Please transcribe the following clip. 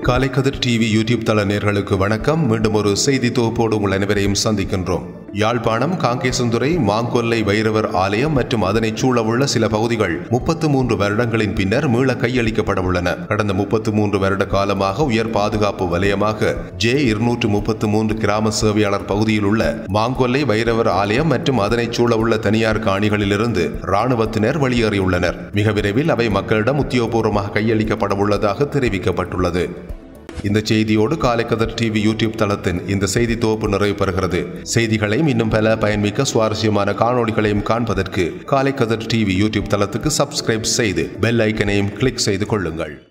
Kalaikathir TV YouTube தள நேர்களுக்கு வணக்கம் மீண்டும் ஒரு செய்தி தொகுப்போடு உங்கள் அனைவரையும் சந்திக்கின்றோம் யாழ்ப்பாணம் காங்கேசந்துறை மாங்கொல்லை வைரவர் ஆலயம் மற்றும் அதனைச் சூழவுள்ள சில பகுதிகள் முப்பத்து மூன்று வருடங்களின் பின்னர் மீள கையளிக்கப்பட உள்ளன கடந்த முப்பத்து மூன்று வருட காலமாக உயர் பாதுகாப்பு வலயமாக ஜே இருநூற்று முப்பத்து மூன்று கிராம சேவையாளர் பகுதியில் உள்ள மாங்கொல்லை வைரவர் ஆலயம் மற்றும் அதனைச் சூழவுள்ள தனியார் காணிகளிலிருந்து ராணுவத்தினர் வெளியேறியுள்ளனர் மிக விரைவில் அவை மக்களிடம் உத்தியோகபூர்வமாக கையளிக்கப்பட உள்ளதாக தெரிவிக்கப்பட்டுள்ளது இந்த செய்தியோடு காலைக்கதர் டிவி யூடியூப் தளத்தின் இந்த செய்தி தொகுப்பு நிறைவு பெறுகிறது செய்திகளையும் இன்னும் பல பயன்மிக்க சுவாரஸ்யமான காணொளிகளையும் காண்பதற்கு காலைக்கதர் டிவி யூடியூப் தளத்துக்கு சப்ஸ்கிரைப் செய்து பெல் ஐக்கனையும் கிளிக் செய்து கொள்ளுங்கள்